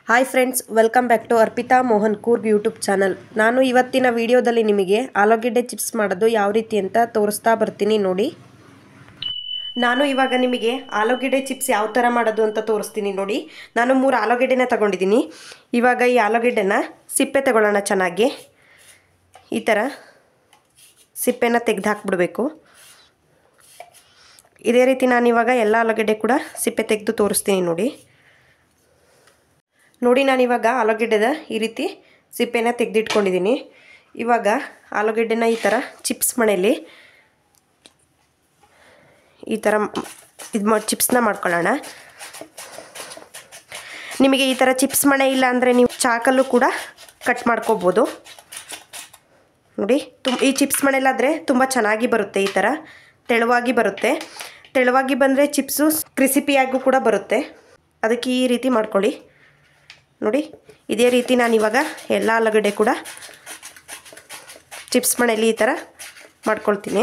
hi friends welcome back to Arpita Mohan Coorg YouTube channel ನಾನು ಇವತ್ತಿನ ವಿಡಿಯೋದಲ್ಲಿ ನಿಮಗೆ ಆಲೂಗೆಡ್ಡೆ ಚಿಪ್ಸ್ ಮಾಡೋದು ಯಾವ ರೀತಿ ಅಂತ ತೋರಿಸ್ತಾ ಬರ್ತೀನಿ ನೋಡಿ ನಾನು ಇವಾಗ ನಿಮಗೆ ಆಲೂಗೆಡ್ಡೆ ಚಿಪ್ಸ್ ಯಾವ ಥರ ಮಾಡೋದು ಅಂತ ತೋರಿಸ್ತೀನಿ ನೋಡಿ ನಾನು ಮೂರು ಆಲೂಗೆಡ್ಡೆನ ತಗೊಂಡಿದ್ದೀನಿ ಇವಾಗ ಈ ಆಲೂಗೆಡ್ಡೆನ ಸಿಪ್ಪೆ ತಗೊಳ್ಳೋಣ ಚೆನ್ನಾಗಿ ಈ ಥರ ಸಿಪ್ಪೆನ ತೆಗೆದು ಹಾಕ್ಬಿಡ್ಬೇಕು ಇದೇ ರೀತಿ ನಾನು ಇವಾಗ ಎಲ್ಲ ಆಲೂಗೆಡ್ಡೆ ಕೂಡ ಸಿಪ್ಪೆ ತೆಗೆದು ತೋರಿಸ್ತೀನಿ ನೋಡಿ ನೋಡಿ ನಾನಿವಾಗ ಆಲೂಗೆಡ್ಡೆದ ಈ ರೀತಿ ಸಿಪ್ಪೆನ ತೆಗೆದಿಟ್ಕೊಂಡಿದ್ದೀನಿ ಇವಾಗ ಆಲೂಗೆಡ್ಡೆನ ಈ ಥರ ಚಿಪ್ಸ್ ಮಣೆಯಲ್ಲಿ ಈ ಥರ ಇದು ಮಾಡಿ ಚಿಪ್ಸ್ನ ಮಾಡ್ಕೊಳ್ಳೋಣ ನಿಮಗೆ ಈ ಥರ ಚಿಪ್ಸ್ ಮಣೆ ಇಲ್ಲ ಅಂದರೆ ನೀವು ಚಾಕಲ್ಲೂ ಕೂಡ ಕಟ್ ಮಾಡ್ಕೋಬೋದು ನೋಡಿ ತುಮ್ ಈ ಚಿಪ್ಸ್ ಮಣೆಲಾದರೆ ತುಂಬ ಚೆನ್ನಾಗಿ ಬರುತ್ತೆ ಈ ಥರ ತೆಳುವಾಗಿ ಬರುತ್ತೆ ತೆಳುವಾಗಿ ಬಂದರೆ ಚಿಪ್ಸು ಕ್ರಿಸಿಪಿಯಾಗೂ ಕೂಡ ಬರುತ್ತೆ ಅದಕ್ಕೆ ಈ ರೀತಿ ಮಾಡ್ಕೊಳ್ಳಿ ನೋಡಿ ಇದೇ ರೀತಿ ನಾನು ಇವಾಗ ಎಲ್ಲ ಆಲೂಗಡ್ಡೆ ಕೂಡ ಚಿಪ್ಸ್ ಮಣೆಯಲ್ಲಿ ಈ ಥರ ಮಾಡ್ಕೊಳ್ತೀನಿ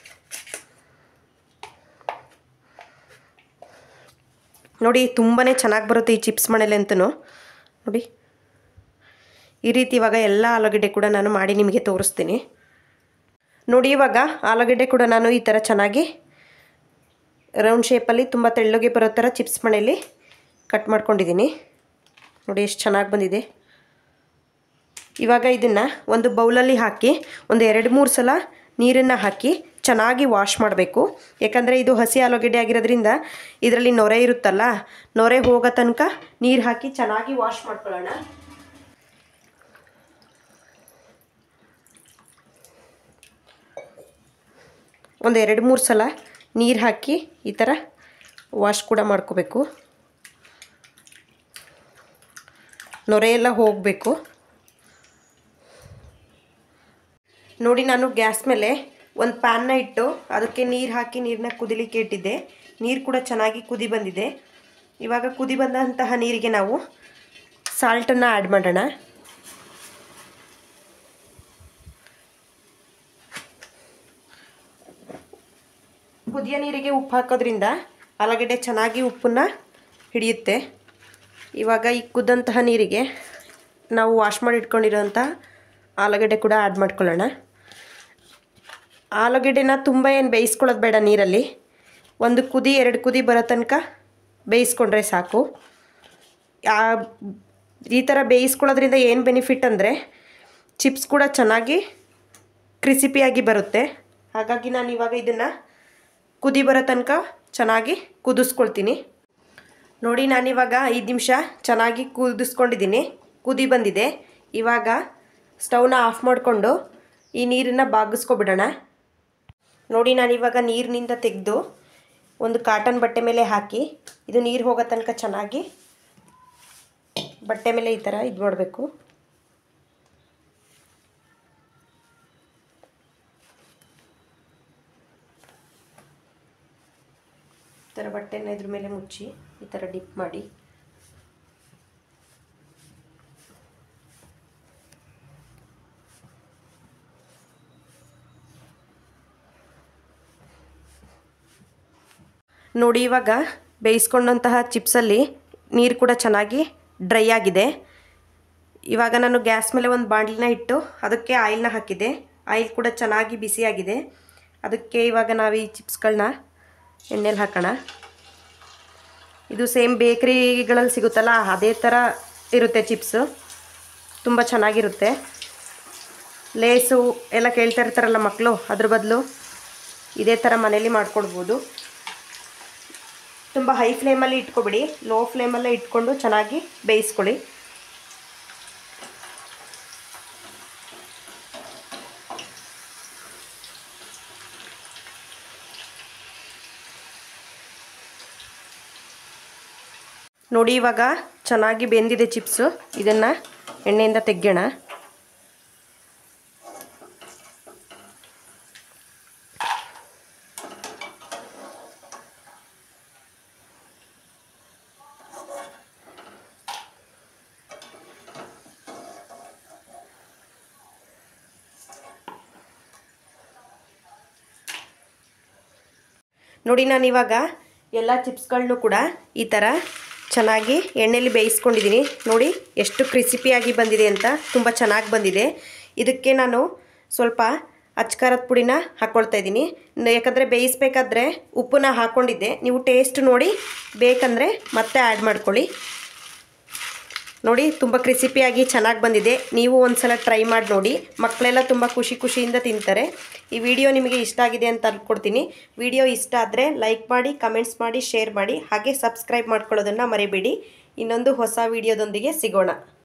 ನೋಡಿ ತುಂಬಾ ಚೆನ್ನಾಗಿ ಬರುತ್ತೆ ಈ ಚಿಪ್ಸ್ ಮಣೆಲಿ ಅಂತೂ ನೋಡಿ ಈ ರೀತಿ ಇವಾಗ ಎಲ್ಲ ಆಲೂಗಡ್ಡೆ ಕೂಡ ನಾನು ಮಾಡಿ ನಿಮಗೆ ತೋರಿಸ್ತೀನಿ ನೋಡಿ ಇವಾಗ ಆಲೂಗಡ್ಡೆ ಕೂಡ ನಾನು ಈ ಥರ ಚೆನ್ನಾಗಿ ರೌಂಡ್ ಶೇಪಲ್ಲಿ ತುಂಬ ತೆಳ್ಳಗೆ ಬರೋ ಥರ ಚಿಪ್ಸ್ ಮಣೆಯಲ್ಲಿ ಕಟ್ ಮಾಡ್ಕೊಂಡಿದ್ದೀನಿ ನೋಡಿ ಎಷ್ಟು ಚೆನ್ನಾಗಿ ಬಂದಿದೆ ಇವಾಗ ಇದನ್ನು ಒಂದು ಬೌಲಲ್ಲಿ ಹಾಕಿ ಒಂದು ಎರಡು ಮೂರು ಸಲ ನೀರನ್ನು ಹಾಕಿ ಚೆನ್ನಾಗಿ ವಾಶ್ ಮಾಡಬೇಕು ಯಾಕಂದರೆ ಇದು ಹಸಿ ಆಲೂಗೆಡ್ಡೆ ಆಗಿರೋದ್ರಿಂದ ಇದರಲ್ಲಿ ನೊರೆ ಇರುತ್ತಲ್ಲ ನೊರೆ ಹೋಗೋ ತನಕ ನೀರು ಹಾಕಿ ಚೆನ್ನಾಗಿ ವಾಶ್ ಮಾಡ್ಕೊಳ್ಳೋಣ ಒಂದು ಎರಡು ಮೂರು ಸಲ ನೀರು ಹಾಕಿ ಈ ಥರ ವಾಶ್ ಕೂಡ ಮಾಡ್ಕೋಬೇಕು ನೊರೆ ಎಲ್ಲ ಹೋಗಬೇಕು ನೋಡಿ ನಾನು ಗ್ಯಾಸ್ ಮೇಲೆ ಒಂದು ಪ್ಯಾನ್ನ ಇಟ್ಟು ಅದಕ್ಕೆ ನೀರು ಹಾಕಿ ನೀರನ್ನ ಕುದಿಲಿಕ್ಕೆ ಇಟ್ಟಿದ್ದೆ ನೀರು ಕೂಡ ಚೆನ್ನಾಗಿ ಕುದಿ ಬಂದಿದೆ ಇವಾಗ ಕುದಿ ಬಂದಂತಹ ನೀರಿಗೆ ನಾವು ಸಾಲ್ಟನ್ನು ಆ್ಯಡ್ ಮಾಡೋಣ ಕುದಿಯೋ ನೀರಿಗೆ ಉಪ್ಪು ಹಾಕೋದ್ರಿಂದ ಆಲೂಗಡ್ಡೆ ಚೆನ್ನಾಗಿ ಉಪ್ಪನ್ನು ಹಿಡಿಯುತ್ತೆ ಇವಾಗ ಈ ಕುದ್ದಂತಹ ನೀರಿಗೆ ನಾವು ವಾಶ್ ಮಾಡಿ ಇಟ್ಕೊಂಡಿರೋಂಥ ಆಲೂಗಡ್ಡೆ ಕೂಡ ಆ್ಯಡ್ ಮಾಡ್ಕೊಳ್ಳೋಣ ಆಲೂಗಡ್ಡೆನ ತುಂಬ ಏನು ಬೇಯಿಸ್ಕೊಳ್ಳೋದು ಬೇಡ ನೀರಲ್ಲಿ ಒಂದು ಕುದಿ ಎರಡು ಕುದಿ ಬರೋ ತನಕ ಬೇಯಿಸ್ಕೊಂಡ್ರೆ ಸಾಕು ಈ ಥರ ಬೇಯಿಸ್ಕೊಳ್ಳೋದ್ರಿಂದ ಏನು ಬೆನಿಫಿಟ್ ಅಂದರೆ ಚಿಪ್ಸ್ ಕೂಡ ಚೆನ್ನಾಗಿ ಕ್ರಿಸಿಪಿಯಾಗಿ ಬರುತ್ತೆ ಹಾಗಾಗಿ ನಾನು ಇವಾಗ ಇದನ್ನು ಕುದಿ ಬರೋ ತನಕ ಚೆನ್ನಾಗಿ ಕುದಿಸ್ಕೊಳ್ತೀನಿ ನೋಡಿ ನಾನಿವಾಗ ಐದು ನಿಮಿಷ ಚೆನ್ನಾಗಿ ಕುದಿಸ್ಕೊಂಡಿದ್ದೀನಿ ಕುದಿ ಬಂದಿದೆ ಇವಾಗ ಸ್ಟವ್ನ ಆಫ್ ಮಾಡಿಕೊಂಡು ಈ ನೀರನ್ನು ಬಾಗಿಸ್ಕೊಬಿಡೋಣ ನೋಡಿ ನಾನಿವಾಗ ನೀರಿನಿಂದ ತೆಗೆದು ಒಂದು ಕಾಟನ್ ಬಟ್ಟೆ ಮೇಲೆ ಹಾಕಿ ಇದು ನೀರು ಹೋಗೋ ತನಕ ಚೆನ್ನಾಗಿ ಬಟ್ಟೆ ಮೇಲೆ ಈ ಥರ ಇದು ಮಾಡಬೇಕು ಈ ಥರ ಬಟ್ಟೆನ ಇದ್ರ ಮೇಲೆ ಮುಚ್ಚಿ ಈ ಥರ ಡಿಪ್ ಮಾಡಿ ನೋಡಿ ಇವಾಗ ಬೇಯಿಸ್ಕೊಂಡಂತಹ ಚಿಪ್ಸಲ್ಲಿ ನೀರು ಕೂಡ ಚೆನ್ನಾಗಿ ಡ್ರೈ ಆಗಿದೆ ಇವಾಗ ನಾನು ಗ್ಯಾಸ್ ಮೇಲೆ ಒಂದು ಬಾಣಲಿನ ಇಟ್ಟು ಅದಕ್ಕೆ ಆಯಿಲ್ನ ಹಾಕಿದೆ ಆಯಿಲ್ ಕೂಡ ಚೆನ್ನಾಗಿ ಬಿಸಿಯಾಗಿದೆ ಅದಕ್ಕೆ ಇವಾಗ ನಾವು ಈ ಚಿಪ್ಸ್ಗಳನ್ನ ಎಣ್ಣೆಲಿ ಹಾಕೋಣ ಇದು ಸೇಮ್ ಬೇಕ್ರಿಗಳಲ್ಲಿ ಸಿಗುತ್ತಲ್ಲ ಅದೇ ಥರ ಇರುತ್ತೆ ಚಿಪ್ಸು ತುಂಬ ಚೆನ್ನಾಗಿರುತ್ತೆ ಲೇಸು ಎಲ್ಲ ಕೇಳ್ತಾ ಇರ್ತಾರಲ್ಲ ಮಕ್ಕಳು ಅದ್ರ ಬದಲು ಇದೇ ಥರ ಮನೇಲಿ ಮಾಡ್ಕೊಡ್ಬೋದು ತುಂಬ ಹೈ ಫ್ಲೇಮಲ್ಲಿ ಇಟ್ಕೊಬಿಡಿ ಲೋ ಫ್ಲೇಮಲ್ಲೇ ಇಟ್ಕೊಂಡು ಚೆನ್ನಾಗಿ ಬೇಯಿಸ್ಕೊಳ್ಳಿ ನೋಡಿ ಇವಾಗ ಚೆನ್ನಾಗಿ ಬೆಂದಿದೆ ಚಿಪ್ಸು ಇದನ್ನು ಎಣ್ಣೆಯಿಂದ ತೆಗ್ಯೋಣ ನೋಡಿ ನಾನಿವಾಗ ಎಲ್ಲ ಚಿಪ್ಸ್ಗಳನ್ನೂ ಕೂಡ ಈ ಥರ ಚೆನ್ನಾಗಿ ಎಣ್ಣೆಯಲ್ಲಿ ಬೇಯಿಸ್ಕೊಂಡಿದ್ದೀನಿ ನೋಡಿ ಎಷ್ಟು ಕ್ರಿಸಿಪಿಯಾಗಿ ಬಂದಿದೆ ಅಂತ ತುಂಬ ಚೆನ್ನಾಗಿ ಬಂದಿದೆ ಇದಕ್ಕೆ ನಾನು ಸ್ವಲ್ಪ ಅಚ್ಕಾರದ ಪುಡಿನ ಹಾಕ್ಕೊಳ್ತಾ ಇದ್ದೀನಿ ಯಾಕಂದರೆ ಬೇಯಿಸ್ಬೇಕಾದ್ರೆ ಉಪ್ಪನ್ನ ಹಾಕ್ಕೊಂಡಿದ್ದೆ ನೀವು ಟೇಸ್ಟ್ ನೋಡಿ ಬೇಕಂದರೆ ಮತ್ತೆ ಆ್ಯಡ್ ಮಾಡ್ಕೊಳ್ಳಿ ನೋಡಿ ತುಂಬ ಕ್ರಿಸಿಪಿಯಾಗಿ ಚೆನ್ನಾಗಿ ಬಂದಿದೆ ನೀವು ಒಂದು ಸಲ ಟ್ರೈ ಮಾಡಿ ನೋಡಿ ಮಕ್ಕಳೆಲ್ಲ ತುಂಬ ಖುಷಿ ಖುಷಿಯಿಂದ ತಿಂತಾರೆ ಈ ವಿಡಿಯೋ ನಿಮಗೆ ಇಷ್ಟ ಆಗಿದೆ ಅಂತ ಅಂದ್ಕೊಡ್ತೀನಿ ವಿಡಿಯೋ ಇಷ್ಟ ಆದರೆ ಲೈಕ್ ಮಾಡಿ ಕಮೆಂಟ್ಸ್ ಮಾಡಿ ಶೇರ್ ಮಾಡಿ ಹಾಗೆ ಸಬ್ಸ್ಕ್ರೈಬ್ ಮಾಡ್ಕೊಳ್ಳೋದನ್ನು ಮರಿಬೇಡಿ ಇನ್ನೊಂದು ಹೊಸ ವಿಡಿಯೋದೊಂದಿಗೆ ಸಿಗೋಣ